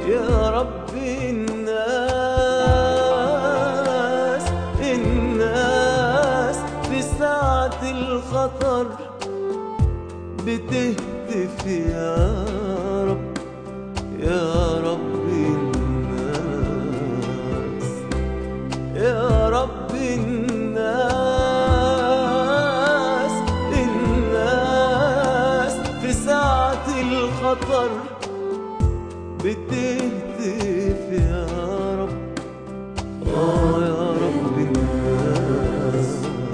يا رب الناس الناس في ساعة الخطر بتهتف يا رب يا رب الناس يا رب الناس الناس في ساعة الخطر بتهتف يا رب آه يا رب الناس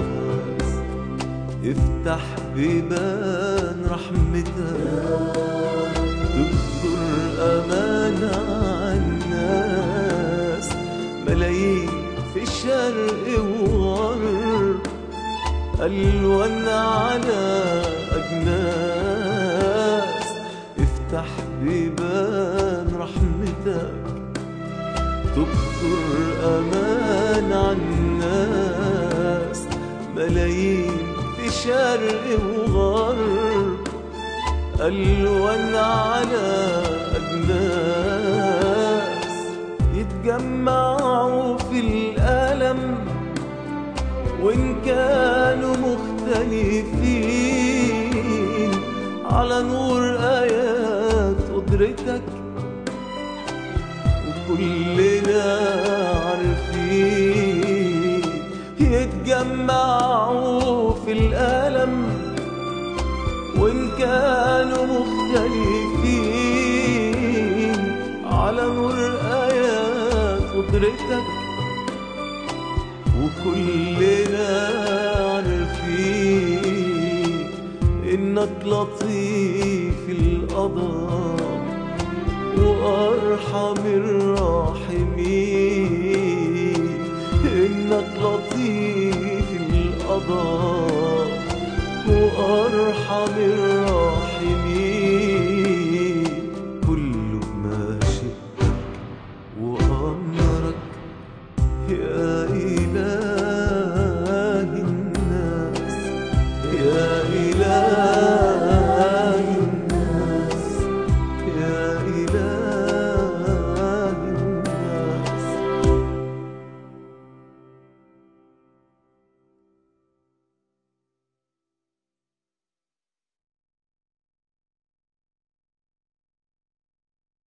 افتح بيبان رحمتك تذكر أمانة الناس ملايين في الشرق وغرب ألوان على أجناس افتح بيبان رحمتك تذكر أمان عن الناس ملايين في شرق وغرب ألوان على أجناس يتجمعوا في الألم وإن كانوا مختلفين على نور آيات قدرتك وكلنا عارفين يتجمعوا في الألم وإن كانوا مختلفين على نور آيات قدرتك وكلنا عارفين إنك لطيف القضاء وأرحم الراحمين إنك لطيف القضاء وأرحم الراحمين